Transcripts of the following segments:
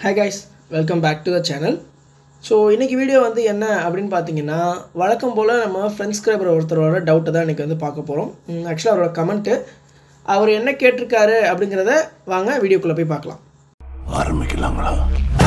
hi guys welcome back to the channel so இன்றைக்கி video வந்து என்ன அப்படின்னு பார்த்தீங்கன்னா வழக்கம் போல் நம்ம ஃப்ரெண்ட்ஸ் ஸ்கிரைபர் ஒருத்தரோட டவுட்டை தான் இன்றைக்கி வந்து பார்க்க போகிறோம் ஆக்சுவலாக அவரோட கமெண்ட்டு அவர் என்ன கேட்டிருக்காரு அப்படிங்கிறத வாங்க வீடியோக்குள்ளே போய் பார்க்கலாம் ஆரம்பிக்கலாங்களா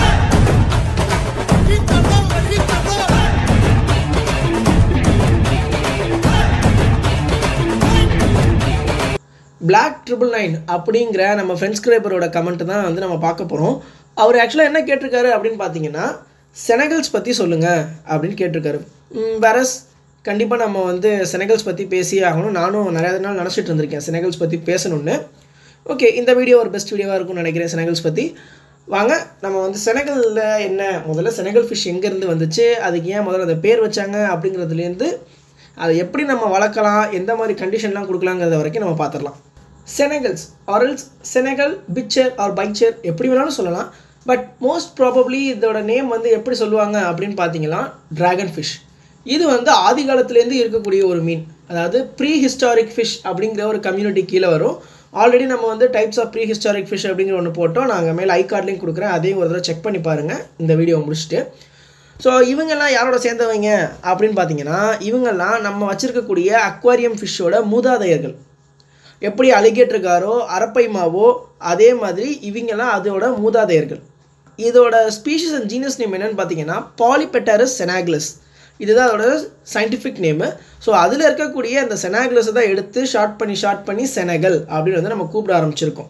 பிளாக் ட்ரிபிள் நைன் அப்படிங்கிற நம்ம ஃப்ரெண்ட்ஸ் ஸ்கிரைபரோட கமெண்ட் தான் வந்து நம்ம பார்க்க போகிறோம் அவர் ஆக்சுவலாக என்ன கேட்டிருக்காரு அப்படின்னு பார்த்தீங்கன்னா செனகல்ஸ் பற்றி சொல்லுங்கள் அப்படின்னு கேட்டிருக்காரு வேறஸ் கண்டிப்பாக நம்ம வந்து செனகல்ஸ் பற்றி பேசியே ஆகணும் நானும் நிறைய நாள் நினச்சிட்டு இருந்திருக்கேன் செனகல்ஸ் பற்றி பேசணும்னு ஓகே இந்த வீடியோ ஒரு பெஸ்ட் வீடியோவாக இருக்கும்னு நினைக்கிறேன் செனகல்ஸ் பற்றி வாங்க நம்ம வந்து செனகலில் என்ன முதல்ல செனகல் ஃபிஷ் எங்கேருந்து வந்துச்சு அதுக்கு ஏன் முதல்ல அந்த பேர் வச்சாங்க அப்படிங்கிறதுலேருந்து அதை எப்படி நம்ம வளர்க்கலாம் எந்த மாதிரி கண்டிஷன்லாம் கொடுக்கலாங்கிறத வரைக்கும் நம்ம பார்த்துடலாம் செனகல்ஸ் ஆரல்ஸ் செனகல் பிச்சர் ஆர் பைச்சர் எப்படி வேணாலும் சொல்லலாம் பட் மோஸ்ட் ப்ராபப்ளி இதோட நேம் வந்து எப்படி சொல்லுவாங்க அப்படின்னு பார்த்தீங்கன்னா டிராகன் ஃபிஷ் இது வந்து ஆதி காலத்துலேருந்து இருக்கக்கூடிய ஒரு மீன் அதாவது ப்ரீ ஹிஸ்டாரிக் ஃபிஷ் அப்படிங்கிற ஒரு கம்யூனிட்டி கீழே வரும் ஆல்ரெடி நம்ம வந்து types of prehistoric fish அப்படிங்கிற ஒன்று போட்டோம் நாங்கள் மேலே ஐ கார்ட்லேயும் கொடுக்குறேன் அதையும் ஒரு தடவை செக் பண்ணி பாருங்கள் இந்த வீடியோ முடிச்சுட்டு ஸோ இவங்கெல்லாம் யாரோட சேர்ந்தவங்க அப்படின்னு பார்த்தீங்கன்னா இவங்கெல்லாம் நம்ம வச்சுருக்கக்கூடிய அக்வாரியம் ஃபிஷ்ஷோட மூதாதையர்கள் எப்படி அலிகேட்டருக்காரோ அரப்பைமாவோ அதே மாதிரி இவங்கெல்லாம் அதோட மூதாதையர்கள் இதோட ஸ்பீஷிஸ் அண்ட் ஜீனஸ் நேம் என்னன்னு பார்த்தீங்கன்னா பாலிபெட்டாரஸ் செனாகுலஸ் இதுதான் அதோட சயின்டிஃபிக் நேமு ஸோ அதில் இருக்கக்கூடிய அந்த செனாகுலஸை தான் எடுத்து ஷார்ட் பண்ணி ஷார்ட் பண்ணி செனகல் அப்படின்னு வந்து நம்ம கூப்பிட ஆரம்பிச்சிருக்கோம்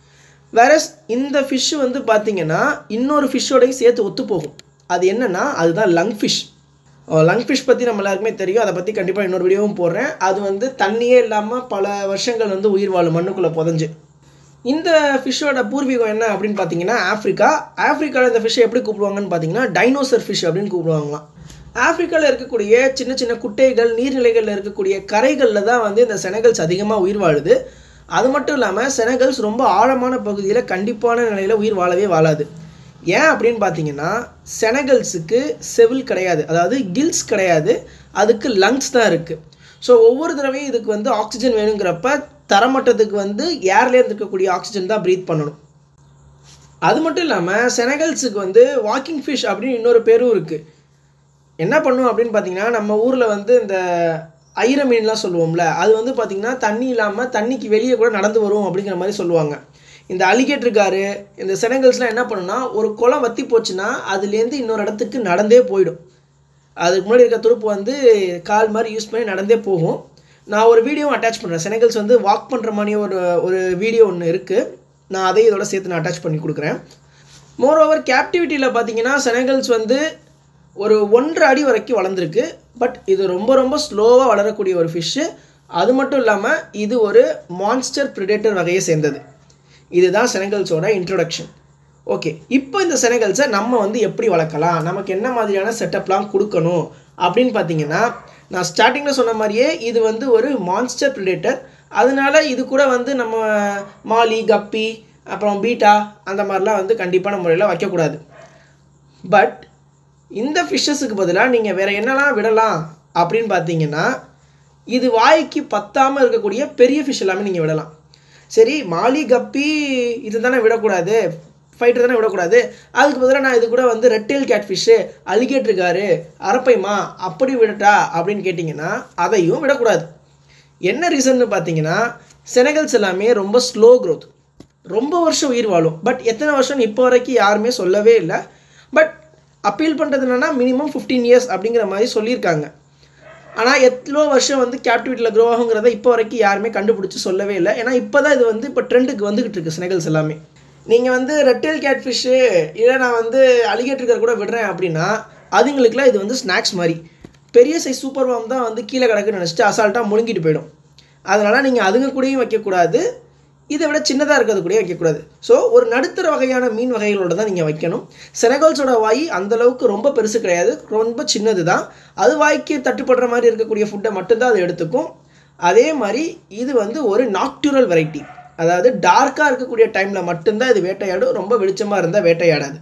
வேறஸ் இந்த ஃபிஷ் வந்து பார்த்தீங்கன்னா இன்னொரு ஃபிஷ்ஷோடையும் சேர்த்து ஒத்து போகும் அது என்னென்னா அதுதான் லங் ஃபிஷ் லங் ஃபிஷ் பற்றி நம்ம எல்லாருக்குமே தெரியும் அதை பற்றி கண்டிப்பாக இன்னொரு வீடியோவும் போடுறேன் அது வந்து தண்ணியே இல்லாமல் பல வருஷங்கள் வந்து உயிர் வாழும் மண்ணுக்குள்ளே புதஞ்சு இந்த ஃபிஷ்ஷோட பூர்வீகம் என்ன அப்படின்னு பார்த்தீங்கன்னா ஆஃப்ரிக்கா ஆஃப்ரிக்காவில் இந்த ஃபிஷ்ஷை எப்படி கூப்பிடுவாங்கன்னு பார்த்தீங்கன்னா டைனோசர் ஃபிஷ் அப்படின்னு கூப்பிடுவாங்களாம் ஆஃப்ரிக்காவில் இருக்கக்கூடிய சின்ன சின்ன குட்டைகள் நீர்நிலைகளில் இருக்கக்கூடிய கரைகளில் தான் வந்து இந்த செனகல்ஸ் அதிகமாக உயிர் வாழுது அது மட்டும் இல்லாமல் செனகல்ஸ் ரொம்ப ஆழமான பகுதியில் கண்டிப்பான நிலையில் உயிர் வாழவே வாழாது ஏன் அப்படின்னு பார்த்தீங்கன்னா செனகல்ஸுக்கு செவில் கிடையாது அதாவது கில்ஸ் கிடையாது அதுக்கு லங்ஸ் தான் இருக்குது ஸோ ஒவ்வொரு தடவையும் இதுக்கு வந்து ஆக்சிஜன் வேணுங்கிறப்ப தரமட்டத்துக்கு வந்து ஏர்லேருந்து இருக்கக்கூடிய ஆக்சிஜன் தான் ப்ரீத் பண்ணணும் அது மட்டும் இல்லாமல் செனகல்ஸுக்கு வந்து வாக்கிங் ஃபிஷ் அப்படின்னு இன்னொரு பேரும் இருக்குது என்ன பண்ணும் அப்படின்னு பார்த்தீங்கன்னா நம்ம ஊரில் வந்து இந்த ஐர மீன்லாம் சொல்லுவோம்ல அது வந்து பார்த்திங்கன்னா தண்ணி இல்லாமல் தண்ணிக்கு வெளியே கூட நடந்து வரும் அப்படிங்கிற மாதிரி சொல்லுவாங்க இந்த அலிகேட்டருக்காரு இந்த செனங்கல்ஸ்லாம் என்ன பண்ணுன்னா ஒரு குளம் வத்தி போச்சுன்னா அதுலேருந்து இன்னொரு இடத்துக்கு நடந்தே போயிடும் அதுக்கு முன்னாடி இருக்க துருப்பு வந்து கால் மாதிரி யூஸ் பண்ணி நடந்தே போகும் நான் ஒரு வீடியோவும் அட்டாச் பண்ணுறேன் செனகல்ஸ் வந்து வாக் பண்ணுற மாதிரி ஒரு ஒரு வீடியோ ஒன்று இருக்குது நான் அதையும் இதோட சேர்த்து நான் அட்டாச் பண்ணி கொடுக்குறேன் மோர் ஓவர் கேப்டிவிட்டியில் பார்த்தீங்கன்னா செனகல்ஸ் வந்து ஒரு ஒன்றரை அடி வரைக்கும் வளர்ந்துருக்கு பட் இது ரொம்ப ரொம்ப ஸ்லோவாக வளரக்கூடிய ஒரு ஃபிஷ்ஷு அது மட்டும் இல்லாமல் இது ஒரு மான்ஸ்டர் ப்ரிடேட்டர் வகையை சேர்ந்தது இதுதான் செனகல்ஸோட இன்ட்ரொடக்ஷன் ஓகே இப்போ இந்த செனகல்ஸை நம்ம வந்து எப்படி வளர்க்கலாம் நமக்கு என்ன மாதிரியான செட்டப்லாம் கொடுக்கணும் அப்படின்னு பார்த்தீங்கன்னா நான் ஸ்டார்டிங்கில் சொன்ன மாதிரியே இது வந்து ஒரு மான்ஸ்டர் ப்ரிடேட்டர் அதனால இது கூட வந்து நம்ம மாலி கப்பி அப்புறம் பீட்டா அந்த மாதிரிலாம் வந்து கண்டிப்பான முறையில் வைக்கக்கூடாது பட் இந்த ஃபிஷ்ஷஸுக்கு பதிலாக நீங்கள் வேறு என்னெல்லாம் விடலாம் அப்படின்னு பார்த்தீங்கன்னா இது வாய்க்கு பத்தாமல் இருக்கக்கூடிய பெரிய ஃபிஷ் எல்லாமே நீங்கள் விடலாம் சரி மாலி கப்பி இது தானே விடக்கூடாது ஃபைட்டர் தானே விடக்கூடாது அதுக்கு பதிலாக நான் இது கூட வந்து ரெட்டேல் கேட் ஃபிஷ்ஷு அலிகேட்ருக்காரு அரப்பைமா அப்படி விடட்டா அப்படின்னு கேட்டிங்கன்னா அதையும் விடக்கூடாது என்ன ரீசன்னு பார்த்தீங்கன்னா செனகல்ஸ் எல்லாமே ரொம்ப ஸ்லோ க்ரோத் ரொம்ப வருஷம் உயிர் வாழும் பட் எத்தனை வருஷம் இப்போ வரைக்கும் யாருமே சொல்லவே இல்லை பட் அப்பீல் பண்ணுறது என்னென்னா மினிமம் ஃபிஃப்டீன் இயர்ஸ் அப்படிங்கிற மாதிரி சொல்லியிருக்காங்க ஆனால் எவ்வளோ வருஷம் வந்து கேப்டிவிட்டியில் க்ரோ ஆகுங்கிறத இப்போ வரைக்கும் யாருமே கண்டுபிடிச்சி சொல்லவே இல்லை ஏன்னா இப்போ தான் இது வந்து இப்போ ட்ரெண்டுக்கு வந்துக்கிட்டு இருக்கு ஸ்னெகல்ஸ் எல்லாமே நீங்கள் வந்து ரெட்டேல் கேட் ஃபிஷ்ஷு இல்லை நான் வந்து அலிகேட்டர் கூட விடுறேன் அப்படின்னா அதுங்களுக்குலாம் இது வந்து ஸ்நாக்ஸ் மாதிரி பெரிய சைஸ் சூப்பர் வாம் தான் வந்து கீழே கிடக்குன்னு நினச்சிட்டு அசால்ட்டாக முழுங்கிட்டு போயிடும் அதனால் நீங்கள் அதுங்க கூடயும் வைக்கக்கூடாது இதை விட சின்னதாக இருக்கிறது கூட வைக்கக்கூடாது ஸோ ஒரு நடுத்தர வகையான மீன் வகைகளோட தான் நீங்கள் வைக்கணும் செனகல்ஸோட வாய் அந்தளவுக்கு ரொம்ப பெருசு கிடையாது ரொம்ப சின்னது தான் அது வாய்க்கு தட்டுப்படுற மாதிரி இருக்கக்கூடிய ஃபுட்டை மட்டும்தான் அது எடுத்துக்கும் அதே மாதிரி இது வந்து ஒரு நாக்டுரல் வெரைட்டி அதாவது டார்க்காக இருக்கக்கூடிய டைமில் மட்டும்தான் இது வேட்டையாடும் ரொம்ப வெளிச்சமாக இருந்தால் வேட்டையாடாது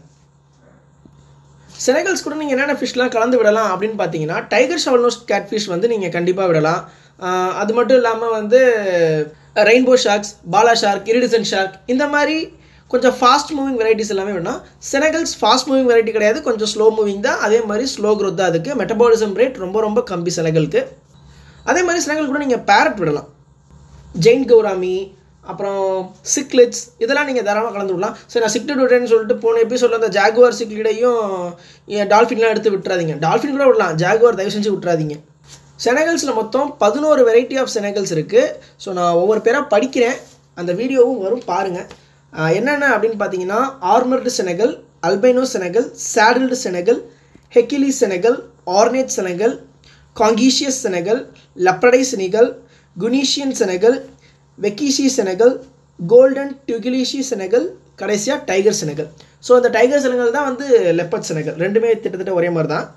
செனகல்ஸ் கூட நீங்கள் என்னென்ன ஃபிஷ்லாம் கலந்து விடலாம் அப்படின்னு பார்த்தீங்கன்னா டைகர் ஷவல்னோஸ் கேட் ஃபிஷ் வந்து நீங்கள் கண்டிப்பாக விடலாம் அது மட்டும் இல்லாமல் வந்து rainbow sharks bala shark iridescent shark இந்த மாதிரி கொஞ்சம் ஃபாஸ்ட் மூவிங் வெரைட்டிஸ் எல்லாமே வேணும் செனகல்ஸ் ஃபாஸ்ட் மூவிங் வெரைட்டி கிடையாது கொஞ்சம் ஸ்லோ மூவிங் தான் அதே மாதிரி ஸ்லோ growth தான் அதுக்கு மெட்டபாலிசம் ரேட் ரொம்ப ரொம்ப கம்மி செனகலுக்கு அதே மாதிரி செனகல் கூட நீங்கள் பேரட் விடலாம் ஜெயின் கௌராமி அப்புறம் சிக்லிட்ஸ் இதெல்லாம் நீங்கள் தாராளமாக கலந்து விடலாம் சரி நான் சிக்லிட் விடுறேன்னு சொல்லிட்டு போன எபிசோடில் அந்த ஜாகுவார் சிக்லிடையும் டால்ஃபின்லாம் எடுத்து விட்டுறாதீங்க டால்ஃபின் கூட விடலாம் ஜாகுவார் தயவு செஞ்சு விட்டுறாதீங்க செனகல்ஸில் மொத்தம் பதினோரு வெரைட்டி ஆஃப் செனகல்ஸ் இருக்குது ஸோ நான் ஒவ்வொரு பேராக படிக்கிறேன் அந்த வீடியோவும் வரும் பாருங்கள் என்னென்ன அப்படின்னு பார்த்தீங்கன்னா armoured Senegal albino Senegal saddled Senegal ஹெக்கிலி செனகல் ஆர்னேட் செனகல் காங்கீஷியஸ் செனகல் லப்ரடை செனகல் குனீஷியன் செனகல் வெக்கீஷி செனகல் கோல்டன் டியூகிலிஷி செனகல் கடைசியாக டைகர் செனகல் ஸோ அந்த டைகர் செனகல் தான் வந்து லெப்பட் செனகல் ரெண்டுமே கிட்டத்தட்ட ஒரே மாதிரி தான்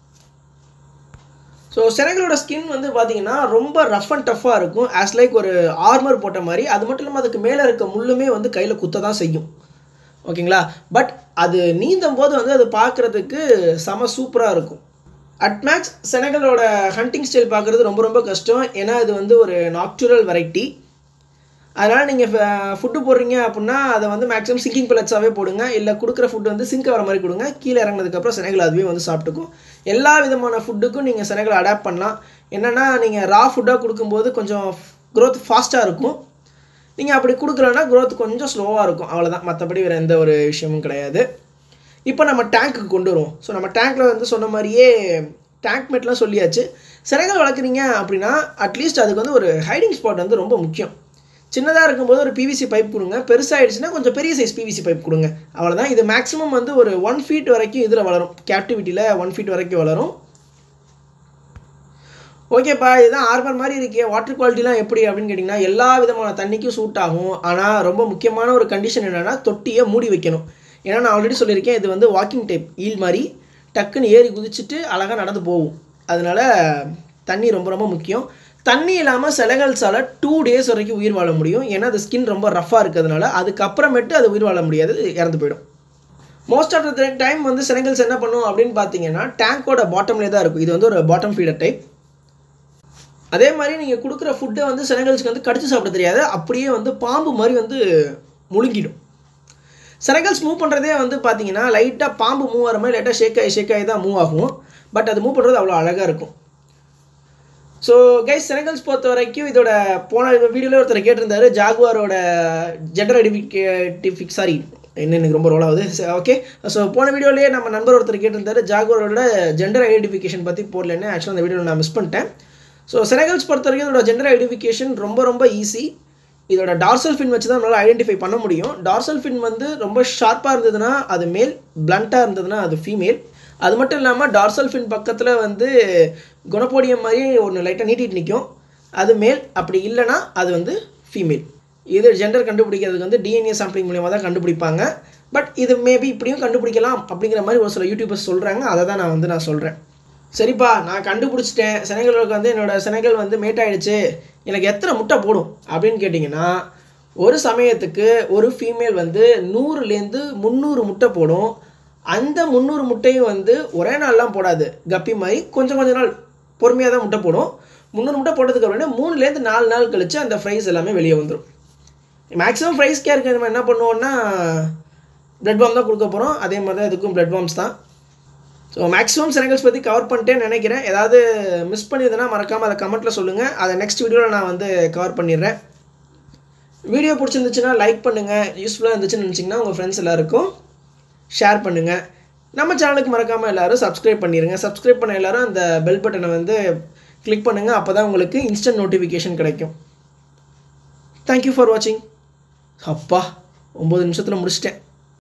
ஸோ செனகலோட ஸ்கின் வந்து பார்த்தீங்கன்னா ரொம்ப ரஃப் அண்ட் டஃப்பாக இருக்கும் ஆஸ் லைக் ஒரு ஆர்மர் போட்ட மாதிரி அது மட்டும் இல்லாமல் அதுக்கு மேலே இருக்க முள்ளுமே வந்து கையில் குத்த தான் செய்யும் ஓகேங்களா பட் அது நீந்தும் போது வந்து அது பார்க்குறதுக்கு செம சூப்பராக இருக்கும் அட்மேக்ஸ் செனகலோட ஹண்டிங் ஸ்டைல் பார்க்குறது ரொம்ப ரொம்ப கஷ்டம் ஏன்னா இது வந்து ஒரு நாக்சுரல் வெரைட்டி அதனால் நீங்கள் ஃபுட்டு போடுறீங்க அப்படின்னா அதை வந்து மேக்ஸிமம் சிங்கிங் பிளட்ஸாகவே போடுங்க இல்லை கொடுக்குற ஃபுட்டு வந்து சிங்க் வர மாதிரி கொடுங்க கீழே இறங்கினதுக்கப்புறம் செனகல் அதுவே வந்து சாப்பிட்டுக்கும் எல்லா விதமான ஃபுட்டுக்கும் நீங்கள் செனகல் அடாப்ட் பண்ணலாம் என்னென்னா நீங்கள் ரா ஃபுட்டாக கொடுக்கும்போது கொஞ்சம் க்ரோத் ஃபாஸ்ட்டாக இருக்கும் நீங்கள் அப்படி கொடுக்கலன்னா க்ரோத் கொஞ்சம் ஸ்லோவாக இருக்கும் அவ்வளோதான் மற்றபடி வேறு எந்த ஒரு விஷயமும் கிடையாது இப்போ நம்ம டேங்க்குக்கு கொண்டு வருவோம் ஸோ நம்ம டேங்க்கில் வந்து சொன்ன மாதிரியே டேங்க் மெட்லாம் சொல்லியாச்சு செனகல் வளர்க்குறீங்க அப்படின்னா அட்லீஸ்ட் அதுக்கு வந்து ஒரு ஹைடிங் ஸ்பாட் வந்து ரொம்ப முக்கியம் சின்னதாக இருக்கும்போது ஒரு பிவிசி பைப் கொடுங்க பெருசாகிடுச்சுன்னா கொஞ்சம் பெரிய சைஸ் பிவிசி பைப் கொடுங்க அவ்வளோதான் இது மேக்ஸிமம் வந்து ஒரு ஒன் ஃபீட் வரைக்கும் இதில் வளரும் கேப்டிவிட்டியில் ஒன் ஃபீட் வரைக்கும் வளரும் ஓகேப்பா இதுதான் ஆர்பர் மாதிரி இருக்கே வாட்டர் குவாலிட்டிலாம் எப்படி அப்படின்னு கேட்டிங்கன்னா எல்லா விதமான தண்ணிக்கும் சூட் ஆகும் ஆனால் ரொம்ப முக்கியமான ஒரு கண்டிஷன் என்னென்னா தொட்டியை மூடி வைக்கணும் ஏன்னா நான் ஆல்ரெடி சொல்லியிருக்கேன் இது வந்து வாக்கிங் டைப் ஈல் மாதிரி டக்குன்னு ஏறி குதிச்சுட்டு அழகாக நடந்து போகும் அதனால் தண்ணி ரொம்ப ரொம்ப முக்கியம் தண்ணி இல்லாமல் செலகல்ஸால் டூ டேஸ் வரைக்கும் உயிர் வாழ முடியும் ஏன்னா அது ஸ்கின் ரொம்ப ரஃப்பாக இருக்கிறதுனால அதுக்கப்புறமேட்டு அது உயிர் வாழ முடியாது இறந்து போயிடும் மோஸ்ட் ஆஃப் த டைம் வந்து செனகல்ஸ் என்ன பண்ணும் அப்படின்னு பார்த்தீங்கன்னா டேங்கோட பாட்டம்லேயே தான் இருக்கும் இது வந்து ஒரு பாட்டம் ஃபீடர் டைப் அதே மாதிரி நீங்கள் கொடுக்குற ஃபுட்டை வந்து செனகல்ஸ்க்கு வந்து கடிச்சு சாப்பிட தெரியாது அப்படியே வந்து பாம்பு மாதிரி வந்து முழுங்கிடும் செனகல்ஸ் மூவ் பண்ணுறதே வந்து பார்த்தீங்கன்னா லைட்டாக பாம்பு மூவ் ஆகிற மாதிரி லைட்டாக ஷேக் ஆகி ஷேக் ஆகி தான் மூவ் ஆகும் பட் அது மூவ் பண்ணுறது அவ்வளோ அழகாக இருக்கும் ஸோ கைஸ் செனகல்ஸ் பொறுத்த வரைக்கும் இதோட போன வீடியோவில் ஒருத்தர் கேட்டிருந்தாரு ஜாகுவாரோட ஜெண்டர் ஐடென்டிஃபிக் சாரி என்ன எனக்கு ரொம்ப ரோல் ஆகுது ஓகே ஸோ போன வீடியோலேயே நம்ம நண்பர் ஒருத்தர் கேட்டிருந்தாரு ஜாகுவாரோட ஜெண்டர் ஐடென்டிஃபிகேஷன் பற்றி போடலன்னு ஆக்சுவலாக அந்த வீடியோவில் நான் மிஸ் பண்ணிட்டேன் ஸோ செனகல்ஸ் பொறுத்த வரைக்கும் இதோட ஜெண்டர் ஐடென்டிஃபிகேஷன் ரொம்ப ரொம்ப ஈஸி இதோட டார்சல் ஃபின் வச்சு தான் நம்மளால் ஐடென்டிஃபை பண்ண முடியும் டார்சல் ஃபின் வந்து ரொம்ப ஷார்ப்பாக இருந்ததுன்னா அது மேல் பிளண்ட்டாக இருந்ததுன்னா அது ஃபீமேல் அது மட்டும் இல்லாமல் டார்சல் ஃபின் பக்கத்தில் வந்து குணப்போடியம் மாதிரி ஒன்று லைட்டாக நீட்டிட்டு நிற்கும் அது மேல் அப்படி இல்லைன்னா அது வந்து ஃபீமேல் இது ஜெண்டர் கண்டுபிடிக்கிறதுக்கு வந்து டிஎன்ஏ சாம்பிளிங் மூலியமாக தான் கண்டுபிடிப்பாங்க பட் இது மேபி இப்படியும் கண்டுபிடிக்கலாம் அப்படிங்கிற மாதிரி ஒரு சில யூடியூபர்ஸ் சொல்கிறாங்க அதை தான் நான் வந்து நான் சொல்கிறேன் சரிப்பா நான் கண்டுபிடிச்சிட்டேன் செனகலுக்கு வந்து என்னோட செனகல் வந்து மேட் ஆயிடுச்சு எனக்கு எத்தனை முட்டை போடும் அப்படின்னு கேட்டிங்கன்னா ஒரு சமயத்துக்கு ஒரு ஃபீமேல் வந்து நூறுலேருந்து முந்நூறு முட்டை போடும் அந்த முந்நூறு முட்டையும் வந்து ஒரே நாள்லாம் போடாது கப்பி மாதிரி கொஞ்சம் கொஞ்ச நாள் பொறுமையாக தான் முட்டை போடும் முந்நூறு முட்டை போட்டதுக்கு அப்புறம் மூணுலேருந்து நாலு நாள் கழிச்சு அந்த ஃப்ரைஸ் எல்லாமே வெளியே வந்துடும் மேக்ஸிமம் ஃப்ரைஸ் கேருக்கு நம்ம என்ன பண்ணுவோம்னா பிளட் பாம் தான் கொடுக்க போகிறோம் அதே மாதிரி தான் இதுக்கும் பிளட் பாம்ஸ் தான் ஸோ மேக்ஸிமம் செனகல்ஸ் பற்றி கவர் பண்ணிட்டேன்னு நினைக்கிறேன் ஏதாவது மிஸ் பண்ணியிருந்தேன்னா மறக்காமல் அதை கமெண்ட்டில் சொல்லுங்கள் அதை நெக்ஸ்ட் வீடியோவில் நான் வந்து கவர் பண்ணிடுறேன் வீடியோ பிடிச்சிருந்துச்சுன்னா லைக் பண்ணுங்கள் யூஸ்ஃபுல்லாக இருந்துச்சுன்னு நினச்சிங்கன்னா உங்கள் ஃப்ரெண்ட்ஸ் எல்லாருக்கும் ஷேர் பண்ணுங்கள் நம்ம சேனலுக்கு மறக்காமல் எல்லோரும் சப்ஸ்கிரைப் பண்ணிடுங்க சப்ஸ்கிரைப் பண்ண எல்லோரும் அந்த பெல் பட்டனை வந்து கிளிக் பண்ணுங்கள் அப்போ தான் உங்களுக்கு இன்ஸ்டன்ட் நோட்டிஃபிகேஷன் கிடைக்கும் தேங்க்யூ ஃபார் வாட்சிங் அப்பா ஒம்பது நிமிஷத்தில் முடிச்சிட்டேன்